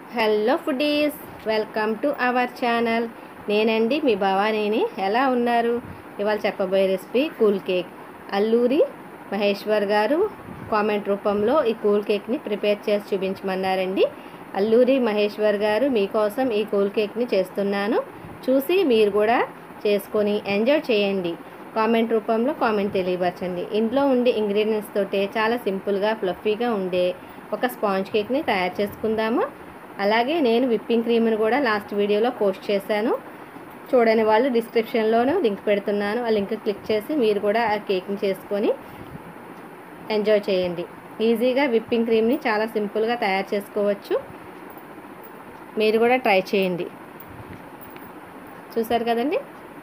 hello foodies welcome to our channel నేనండి మీ భవానీని ఎలా ఉన్నారు ఇవాళ చెప్పబోయే recipe cool cake Alluri Maheshwar గారు కామెంట్ రూపంలో ఈ కూల్ కేక్ని ప్రిపేర్ చేసి చూపించమన్నారండి అల్లూరి మహేశ్వర్ గారు మీకోసం ఈ కూల్ కేక్ని చేస్తున్నాను చూసి మీరు కూడా చేసుకొని ఎంజాయ్ చేయండి కామెంట్ రూపంలో కామెంట్ తెలియపరచండి ఇంట్లో ఉండే ఇంగ్రీడియంట్స్ తోటే చాలా సింపుల్గా ఫ్లఫీగా ఉండే ఒక స్పాంజ్ కేక్ని తయారు చేసుకుందామా అలాగే నేను విప్పింగ్ క్రీమ్ని కూడా లాస్ట్ వీడియోలో పోస్ట్ చేశాను చూడని వాళ్ళు డిస్క్రిప్షన్లోనూ లింక్ పెడుతున్నాను ఆ లింక్ క్లిక్ చేసి మీరు కూడా ఆ కేక్ని చేసుకొని ఎంజాయ్ చేయండి ఈజీగా విప్పింగ్ క్రీమ్ని చాలా సింపుల్గా తయారు చేసుకోవచ్చు మీరు కూడా ట్రై చేయండి చూసారు కదండి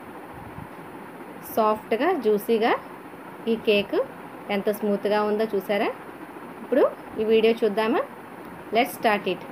సాఫ్ట్గా జ్యూసీగా ఈ కేక్ ఎంత స్మూత్గా ఉందో చూసారా ఇప్పుడు ఈ వీడియో చూద్దామా let start it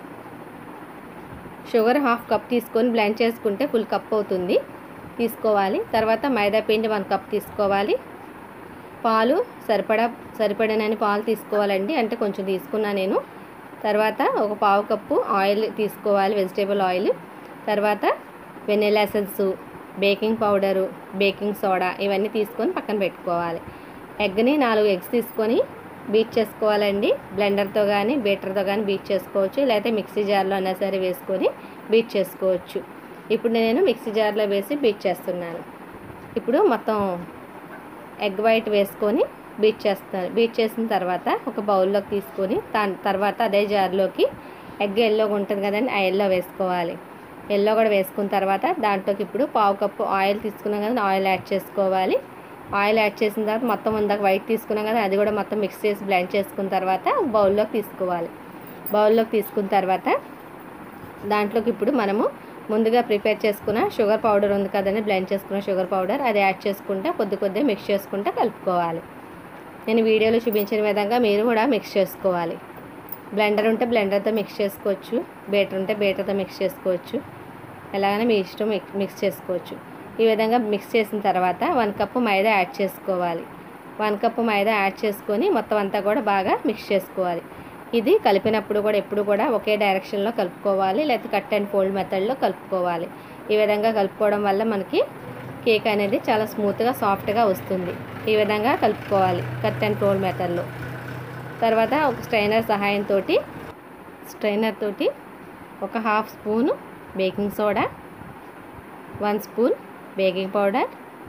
sugar half cup తీసుకొని బ్లెండ్ చేసుకుంటే ఫుల్ కప్ అవుతుంది తీసుకోవాలి తర్వాత మైదా పిండి వన్ కప్ తీసుకోవాలి పాలు సరిపడా సరిపడనని పాలు తీసుకోవాలండి అంటే కొంచెం తీసుకున్నా నేను తర్వాత ఒక పావు కప్పు ఆయిల్ తీసుకోవాలి వెజిటేబుల్ ఆయిల్ తర్వాత vanilla essence baking powder baking soda ఇవన్నీ తీసుకొని పక్కన పెట్టుకోవాలి ఎగ్ని నాలుగు ఎగ్స్ తీసుకొని బీట్ చేసుకోవాలండి బ్లెండర్తో కానీ బీటర్తో కానీ బీట్ చేసుకోవచ్చు లేకపోతే మిక్సీ జార్లో అయినా సరే వేసుకొని బీట్ చేసుకోవచ్చు ఇప్పుడు నేను మిక్సీ జార్లో వేసి బీట్ చేస్తున్నాను ఇప్పుడు మొత్తం ఎగ్ వైట్ వేసుకొని బీట్ చేస్తాను బీట్ చేసిన తర్వాత ఒక బౌల్లోకి తీసుకొని దాని తర్వాత అదే జార్లోకి ఎగ్ ఎల్లోగా ఉంటుంది కదండి ఆ ఎల్లో వేసుకోవాలి ఎల్లో కూడా వేసుకున్న తర్వాత దాంట్లోకి ఇప్పుడు పావు కప్పు ఆయిల్ తీసుకున్నాం కదా ఆయిల్ యాడ్ చేసుకోవాలి ఆయిల్ యాడ్ చేసిన తర్వాత మొత్తం ఉందాక వైట్ తీసుకున్నాం కదా అది కూడా మొత్తం మిక్స్ చేసి బ్లెండ్ చేసుకున్న తర్వాత బౌల్లోకి తీసుకోవాలి బౌల్లోకి తీసుకున్న తర్వాత దాంట్లోకి ఇప్పుడు మనము ముందుగా ప్రిపేర్ చేసుకున్న షుగర్ పౌడర్ ఉంది కదండి బ్లెండ్ చేసుకున్న షుగర్ పౌడర్ అది యాడ్ చేసుకుంటా కొద్ది కొద్దిగా మిక్స్ చేసుకుంటా కలుపుకోవాలి నేను వీడియోలో చూపించిన విధంగా మీరు కూడా మిక్స్ చేసుకోవాలి బ్లెండర్ ఉంటే బ్లెండర్తో మిక్స్ చేసుకోవచ్చు బేటర్ ఉంటే బేటర్తో మిక్స్ చేసుకోవచ్చు ఎలాగైనా మీ ఇష్టం మిక్స్ చేసుకోవచ్చు ఈ విధంగా మిక్స్ చేసిన తర్వాత వన్ కప్పు మైదా యాడ్ చేసుకోవాలి వన్ కప్పు మైదా యాడ్ చేసుకొని మొత్తం అంతా కూడా బాగా మిక్స్ చేసుకోవాలి ఇది కలిపినప్పుడు కూడా ఎప్పుడు కూడా ఒకే డైరెక్షన్లో కలుపుకోవాలి లేకపోతే కట్ అండ్ ఫోల్డ్ మెథడ్లో కలుపుకోవాలి ఈ విధంగా కలుపుకోవడం వల్ల మనకి కేక్ అనేది చాలా స్మూత్గా సాఫ్ట్గా వస్తుంది ఈ విధంగా కలుపుకోవాలి కట్ అండ్ ఫోల్డ్ మెథడ్లో తర్వాత ఒక స్ట్రైనర్ సహాయంతో స్ట్రైనర్ తోటి ఒక half spoon baking soda one spoon baking powder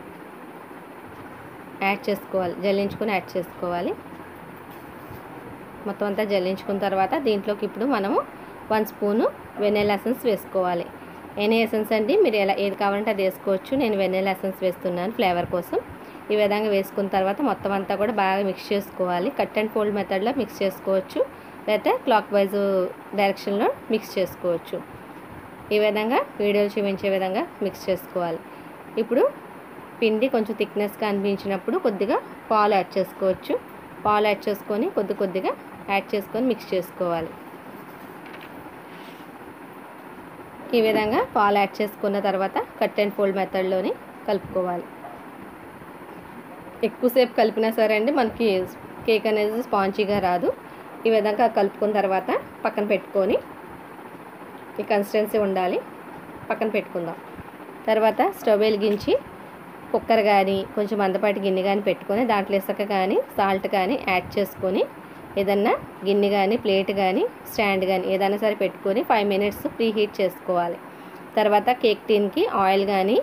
add చేసుకోవాలి జల్లించుకొని యాడ్ చేసుకోవాలి మొత్తం అంతా జల్లించుకున్న తర్వాత దీంట్లోకి ఇప్పుడు మనము వన్ స్పూను వెనీలా ఎసెన్స్ వేసుకోవాలి ఎనీ ఎసెన్స్ అండి మీరు ఎలా ఏది కావాలంటే అది వేసుకోవచ్చు నేను వెనీలా ఎసెన్స్ వేస్తున్నాను ఫ్లేవర్ కోసం ఈ విధంగా వేసుకున్న తర్వాత మొత్తం అంతా కూడా బాగా మిక్స్ చేసుకోవాలి కట్ అండ్ ఫోల్డ్ మెథడ్లో మిక్స్ చేసుకోవచ్చు లేకపోతే క్లాక్ వైజ్ డైరెక్షన్లో మిక్స్ చేసుకోవచ్చు ఈ విధంగా వీడియోలు చూపించే విధంగా మిక్స్ చేసుకోవాలి ఇప్పుడు పిండి కొంచెం థిక్నెస్గా అనిపించినప్పుడు కొద్దిగా పాలు యాడ్ చేసుకోవచ్చు పాలు యాడ్ చేసుకొని కొద్ది కొద్దిగా యాడ్ చేసుకొని మిక్స్ చేసుకోవాలి ఈ విధంగా పాలు యాడ్ చేసుకున్న తర్వాత కట్ అండ్ ఫోల్డ్ మెథడ్లోని కలుపుకోవాలి ఎక్కువసేపు కలిపినా సరే అండి మనకి కేక్ అనేది స్పాంజీగా రాదు ఈ విధంగా కలుపుకున్న తర్వాత పక్కన పెట్టుకొని ఈ కన్సిస్టెన్సీ ఉండాలి పక్కన పెట్టుకుందాం తర్వాత స్టవ్ వెలిగించి కుక్కర్ కానీ కొంచెం మందపాటి గిన్నె కానీ పెట్టుకొని దాంట్లో ఇసుక కానీ సాల్ట్ కానీ యాడ్ చేసుకొని ఏదన్నా గిన్నె కానీ ప్లేట్ కానీ స్టాండ్ కానీ ఏదైనా సరే పెట్టుకొని ఫైవ్ మినిట్స్ ప్రీ హీట్ చేసుకోవాలి తర్వాత కేక్ టిన్కి ఆయిల్ కానీ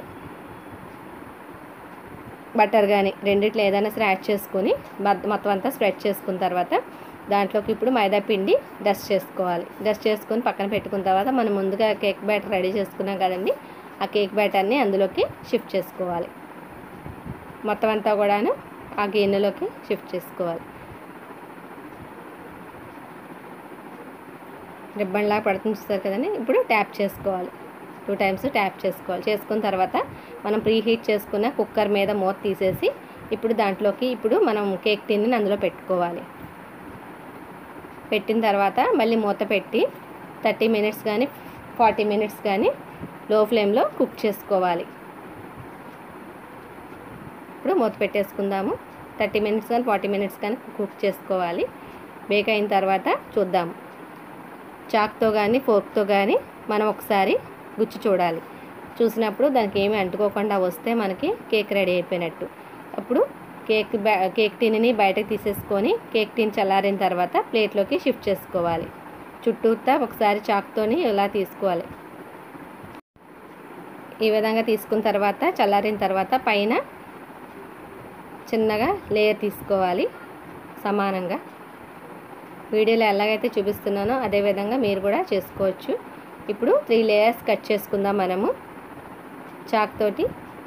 బటర్ కానీ రెండిట్లో ఏదైనా సరే యాడ్ చేసుకొని మొత్తం అంతా స్ప్రెడ్ చేసుకున్న తర్వాత దాంట్లోకి ఇప్పుడు మైదా పిండి డస్ట్ చేసుకోవాలి డస్ట్ చేసుకొని పక్కన పెట్టుకున్న తర్వాత మనం ముందుగా కేక్ బ్యాటర్ రెడీ చేసుకున్నాం కదండి ఆ కేక్ బ్యాటర్ని అందులోకి షిఫ్ట్ చేసుకోవాలి మొత్తం అంతా కూడాను ఆ గిన్నెలోకి షిఫ్ట్ చేసుకోవాలి రిబ్బన్లా పడుతుంది చూస్తారు కదండి ఇప్పుడు ట్యాప్ చేసుకోవాలి టూ టైమ్స్ ట్యాప్ చేసుకోవాలి చేసుకున్న తర్వాత మనం ప్రీ హీట్ చేసుకున్న కుక్కర్ మీద మూత తీసేసి ఇప్పుడు దాంట్లోకి ఇప్పుడు మనం కేక్ టిన్ని అందులో పెట్టుకోవాలి పెట్టిన తర్వాత మళ్ళీ మూత పెట్టి థర్టీ మినిట్స్ కానీ ఫార్టీ మినిట్స్ కానీ లో ఫ్లేమ్లో కుక్ చేసుకోవాలి ఇప్పుడు మూత పెట్టేసుకుందాము థర్టీ మినిట్స్ కానీ ఫార్టీ మినిట్స్ కానీ కుక్ చేసుకోవాలి బేక్ అయిన తర్వాత చూద్దాము చాక్తో కానీ ఫోర్క్తో కానీ మనం ఒకసారి గుచ్చి చూడాలి చూసినప్పుడు దానికి ఏమీ అంటుకోకుండా వస్తే మనకి కేక్ రెడీ అయిపోయినట్టు అప్పుడు కేక్ బ్యా కేక్ టిన్ని బయటకు తీసేసుకొని కేక్ టిన్ చల్లారిన తర్వాత ప్లేట్లోకి షిఫ్ట్ చేసుకోవాలి చుట్టూతా ఒకసారి చాక్తోని ఇలా తీసుకోవాలి ఈ విధంగా తీసుకున్న తర్వాత చల్లారిన తర్వాత పైన చిన్నగా లేయర్ తీసుకోవాలి సమానంగా వీడియోలో ఎలాగైతే చూపిస్తున్నానో అదే విధంగా మీరు కూడా చేసుకోవచ్చు ఇప్పుడు త్రీ లేయర్స్ కట్ చేసుకుందాం మనము చాక్ తోటి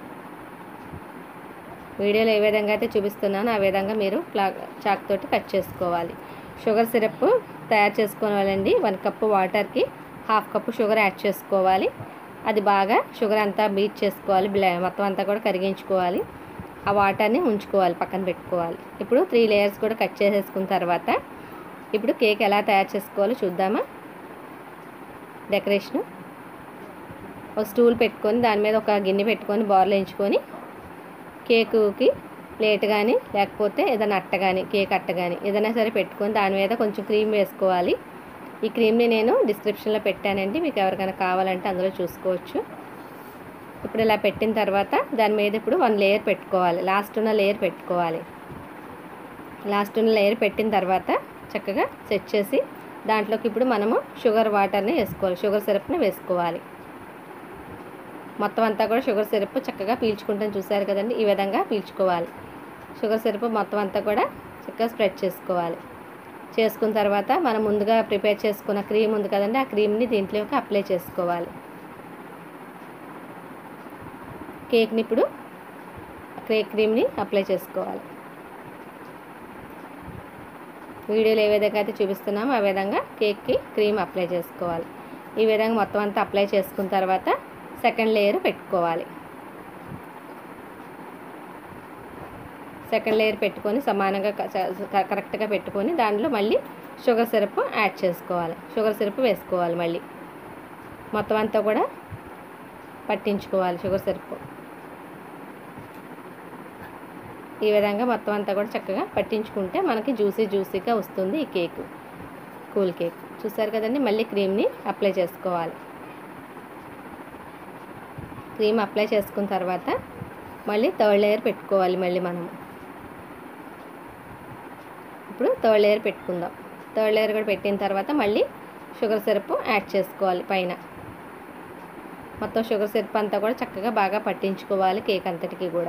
వీడియోలో ఏ విధంగా అయితే చూపిస్తున్నానో ఆ విధంగా మీరు ప్లా చాక్ తోటి కట్ చేసుకోవాలి షుగర్ సిరప్ తయారు చేసుకోవాలండి వన్ కప్పు వాటర్కి హాఫ్ కప్పు షుగర్ యాడ్ చేసుకోవాలి అది బాగా షుగర్ అంతా బీట్ చేసుకోవాలి బ్లా మొత్తం అంతా కూడా కరిగించుకోవాలి ఆ వాటర్ని ఉంచుకోవాలి పక్కన పెట్టుకోవాలి ఇప్పుడు త్రీ లేయర్స్ కూడా కట్ చేసేసుకున్న తర్వాత ఇప్పుడు కేక్ ఎలా తయారు చేసుకోవాలో చూద్దామా డెకరేషను ఒక స్టూల్ పెట్టుకొని దాని మీద ఒక గిన్నె పెట్టుకొని బార్లు ఎంచుకొని కేకుకి ప్లేట్ కానీ లేకపోతే ఏదైనా అట్ట కానీ కేక్ అట్ట కానీ ఏదైనా సరే పెట్టుకొని దాని మీద కొంచెం క్రీమ్ వేసుకోవాలి ఈ క్రీమ్ని నేను డిస్క్రిప్షన్లో పెట్టానండి మీకు ఎవరికైనా కావాలంటే అందులో చూసుకోవచ్చు ఇప్పుడు ఇలా పెట్టిన తర్వాత దాని మీద ఇప్పుడు వన్ లేయర్ పెట్టుకోవాలి లాస్ట్ ఉన్న లేయర్ పెట్టుకోవాలి లాస్ట్ ఉన్న లేయర్ పెట్టిన తర్వాత చక్కగా సెట్ చేసి దాంట్లోకి ఇప్పుడు మనము షుగర్ వాటర్ని వేసుకోవాలి షుగర్ సిరప్ని వేసుకోవాలి మొత్తం అంతా కూడా షుగర్ సిరప్ చక్కగా పీల్చుకుంటాం చూసారు కదండి ఈ విధంగా పీల్చుకోవాలి షుగర్ సిరప్ మొత్తం అంతా కూడా చక్కగా స్ప్రెడ్ చేసుకోవాలి చేసుకున్న తర్వాత మనం ముందుగా ప్రిపేర్ చేసుకున్న క్రీమ్ ఉంది కదండి ఆ క్రీమ్ని దీంట్లోకి అప్లై చేసుకోవాలి కేక్ని ఇప్పుడు కేక్ క్రీమ్ని అప్లై చేసుకోవాలి వీడియోలో ఏ విధంగా అయితే చూపిస్తున్నామో ఆ విధంగా కేక్కి క్రీమ్ అప్లై చేసుకోవాలి ఈ విధంగా మొత్తం అంతా అప్లై చేసుకున్న తర్వాత సెకండ్ లేయర్ పెట్టుకోవాలి సెకండ్ లేయర్ పెట్టుకొని సమానంగా కరెక్ట్గా పెట్టుకొని దాంట్లో మళ్ళీ షుగర్ సిరప్ యాడ్ చేసుకోవాలి షుగర్ సిరప్ వేసుకోవాలి మళ్ళీ మొత్తం అంతా కూడా పట్టించుకోవాలి షుగర్ సిరప్ ఈ విధంగా మొత్తం అంతా కూడా చక్కగా పట్టించుకుంటే మనకి జ్యూసీ జ్యూసీగా వస్తుంది ఈ కేక్ కూల్ కేక్ చూసారు కదండి మళ్ళీ క్రీమ్ని అప్లై చేసుకోవాలి క్రీమ్ అప్లై చేసుకున్న తర్వాత మళ్ళీ థర్డ్ లేయర్ పెట్టుకోవాలి మళ్ళీ మనము ఇప్పుడు థర్డ్ లేయర్ పెట్టుకుందాం థర్డ్ లేయర్ కూడా పెట్టిన తర్వాత మళ్ళీ షుగర్ సిరప్ యాడ్ చేసుకోవాలి పైన మొత్తం షుగర్ సిరప్ అంతా కూడా చక్కగా బాగా పట్టించుకోవాలి కేక్ అంతటికి కూడా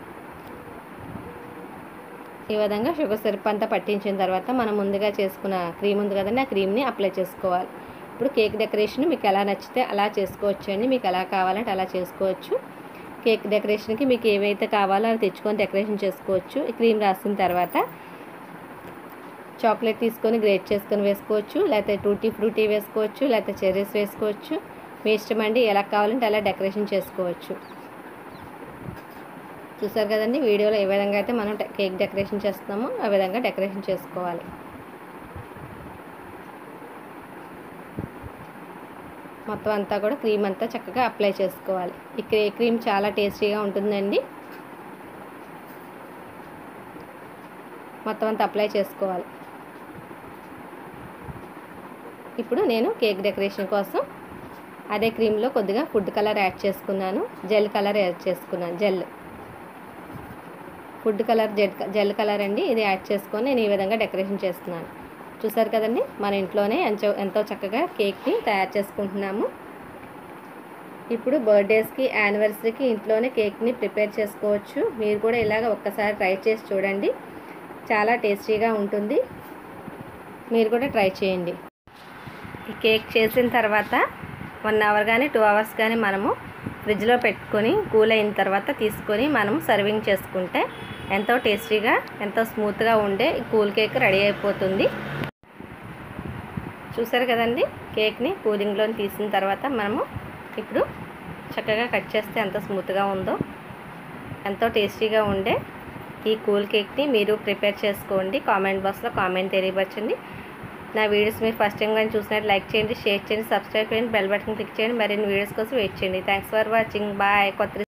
ఈ విధంగా షుగర్ సిరప్ అంతా పట్టించిన తర్వాత మనం ముందుగా చేసుకున్న క్రీమ్ ఉంది కదండి ఆ క్రీమ్ని అప్లై చేసుకోవాలి ఇప్పుడు కేక్ డెకరేషన్ మీకు ఎలా నచ్చితే అలా చేసుకోవచ్చు అండి మీకు ఎలా కావాలంటే అలా చేసుకోవచ్చు కేక్ డెకరేషన్కి మీకు ఏవైతే కావాలో అవి తెచ్చుకొని డెకరేషన్ చేసుకోవచ్చు ఈ క్రీమ్ రాసిన తర్వాత చాక్లెట్ తీసుకొని గ్రేట్ చేసుకొని వేసుకోవచ్చు లేకపోతే టూటీ ఫ్రూటీ వేసుకోవచ్చు లేకపోతే చెర్రీస్ వేసుకోవచ్చు మీ ఇష్టం అండి ఎలా కావాలంటే అలా డెకరేషన్ చేసుకోవచ్చు చూసారు కదండి వీడియోలో ఏ విధంగా అయితే మనం కేక్ డెకరేషన్ చేస్తున్నామో ఆ విధంగా డెకరేషన్ చేసుకోవాలి మొత్తం అంతా కూడా క్రీమ్ అంతా చక్కగా అప్లై చేసుకోవాలి ఈ క్రీ క్రీమ్ చాలా టేస్టీగా ఉంటుందండి మొత్తం అంతా అప్లై చేసుకోవాలి ఇప్పుడు నేను కేక్ డెకరేషన్ కోసం అదే క్రీమ్లో కొద్దిగా ఫుడ్ కలర్ యాడ్ చేసుకున్నాను జెల్ కలర్ యాడ్ చేసుకున్నాను gel food colour gel gel colour అండి ఇది యాడ్ చేసుకొని నేను ఈ విధంగా డెకరేషన్ చేస్తున్నాను చూసారు కదండి మన ఇంట్లోనే ఎంతో ఎంతో చక్కగా కేక్ని తయారు చేసుకుంటున్నాము ఇప్పుడు బర్త్డేస్కి యానివర్సరీకి ఇంట్లోనే కేక్ని ప్రిపేర్ చేసుకోవచ్చు మీరు కూడా ఇలాగ ఒక్కసారి ట్రై చేసి చూడండి చాలా టేస్టీగా ఉంటుంది మీరు కూడా ట్రై చేయండి ఈ కేక్ చేసిన తర్వాత వన్ అవర్ కానీ టూ అవర్స్ కానీ మనము ఫ్రిడ్జ్లో పెట్టుకొని కూల్ అయిన తర్వాత తీసుకొని మనం సర్వింగ్ చేసుకుంటే ఎంతో టేస్టీగా ఎంతో స్మూత్గా ఉండే ఈ కూల్ కేక్ రెడీ అయిపోతుంది చూసారు కదండి కేక్ని కూలింగ్లో తీసిన తర్వాత మనము ఇప్పుడు చక్కగా కట్ చేస్తే ఎంత స్మూత్గా ఉందో ఎంతో టేస్టీగా ఉండే ఈ కూల్ కేక్ని మీరు ప్రిపేర్ చేసుకోండి కామెంట్ బాక్స్లో కామెంట్ తెలియపరచండి నా వీడియోస్ మీరు ఫస్ట్ టైం కానీ చూసినట్టు లైక్ చేయండి షేర్ చేయండి సబ్స్క్రైబ్ చేయండి బెల్ బటన్ క్లిక్ చేయండి మరిన్ని వీడియోస్ కోసం వెయిట్ చేయండి థ్యాంక్స్ ఫర్ వాచింగ్ బాయ్ కొత్త